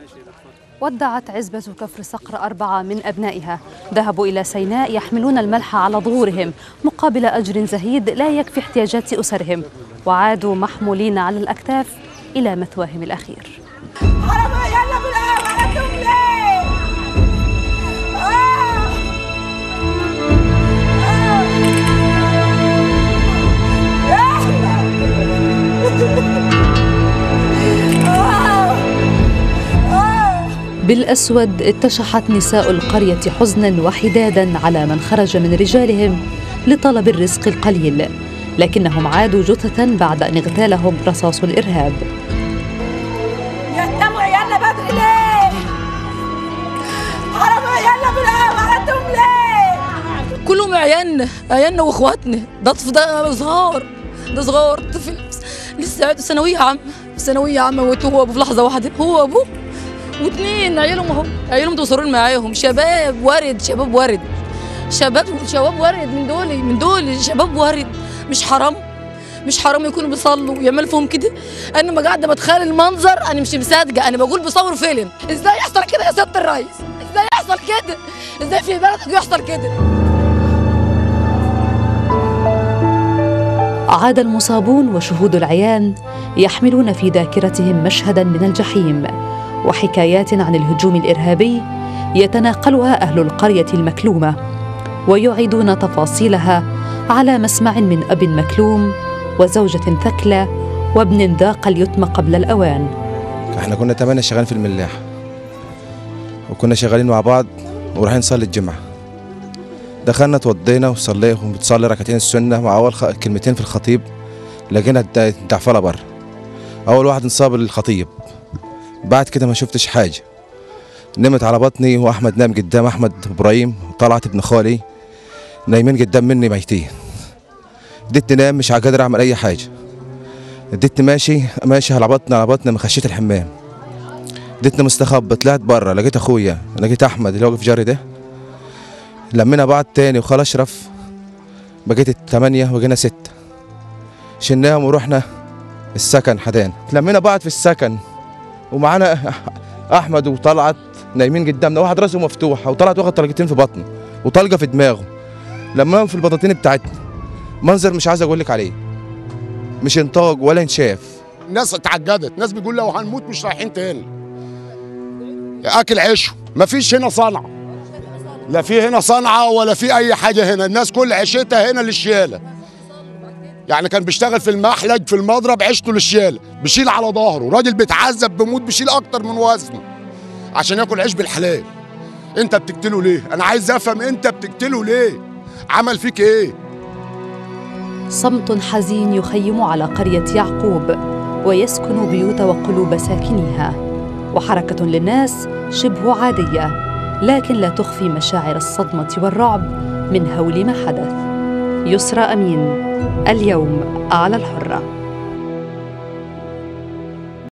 ودعت عزبة كفر صقر أربعة من أبنائها ذهبوا إلى سيناء يحملون الملح على ظهورهم مقابل أجر زهيد لا يكفي احتياجات أسرهم وعادوا محمولين على الأكتاف إلى مثواهم الأخير حرام يلا بالقهوة انتم ليه؟ آه. آه. آه. بالأسود اتشحت نساء القرية حزنا وحدادا على من خرج من رجالهم لطلب الرزق القليل لكنهم عادوا جثة بعد أن اغتالهم رصاص الإرهاب يهتموا عيالنا بدري ليه؟ حرام يلا بالقهوة انتم ليه؟ كلهم عيالنا عيالنا واخواتنا ده طفل ده صغار ده صغار طفل لسه عنده ثانوية عامة ثانوية عامة موتوه هو أبوه في لحظة واحدة هو أبوه واثنين عيالهم أهو عيالهم توصلوا معاهم شباب ورد شباب ورد شباب شباب ورد من دول من دول شباب ورد مش حرام مش حرام يكونوا بيصلوا ويعملوا فيهم كده انا ما قاعده بتخيل المنظر انا مش مصدقه انا بقول بصور فيلم ازاي يحصل كده يا سياده الرئيس ازاي يحصل كده ازاي في بلدك يحصل كده عاد المصابون وشهود العيان يحملون في ذاكرتهم مشهدا من الجحيم وحكايات عن الهجوم الارهابي يتناقلها اهل القريه المكلومه ويعيدون تفاصيلها على مسمع من اب مكلوم وزوجه ثكلى وابن ذاق اليتم قبل الاوان احنا كنا تمانية شغالين في الملاح وكنا شغالين مع بعض ورايحين نصلي الجمعة دخلنا اتوضينا وصلينا وبتصلي ركعتين السنة مع أول خ... كلمتين في الخطيب لقينا الد- الدعفلة بره أول واحد انصاب الخطيب بعد كده ما شفتش حاجة نمت على بطني وأحمد نام قدام أحمد إبراهيم وطلعت ابن خالي نايمين قدام مني ميتين اديتني نام مش قادر أعمل أي حاجة اديتني ماشي ماشي على بطني على بطني من خشية الحمام اديتني مستخبى طلعت بره لقيت اخويا لقيت احمد اللي واقف جاري ده لمينا بعض تاني وخال اشرف بقيت التمانية وجينا ستة شلناهم ورحنا السكن حدان لمينا بعض في السكن ومعانا احمد وطلعت نايمين قدامنا واحد راسه مفتوحه وطلعت واخد طلقتين في بطنه وطلقه في دماغه لماهم في البطاطين بتاعتنا منظر مش عايز اقول لك عليه مش انطاق ولا انشاف ناس اتعجبت ناس بيقول لو هنموت مش رايحين تاني اكل عيشه مفيش هنا صنعه لا في هنا صنعه ولا في اي حاجه هنا الناس كل عيشتها هنا للشياله يعني كان بيشتغل في المحلج في المضرب عيشته للشياله بيشيل على ظهره راجل بيتعذب بيموت بيشيل اكتر من وزنه عشان ياكل عيش بالحلال انت بتقتله ليه انا عايز افهم انت بتقتله ليه عمل فيك ايه صمت حزين يخيم على قريه يعقوب ويسكن بيوت وقلوب ساكنيها وحركه للناس شبه عاديه لكن لا تخفي مشاعر الصدمه والرعب من هول ما حدث يسرى امين اليوم على الحره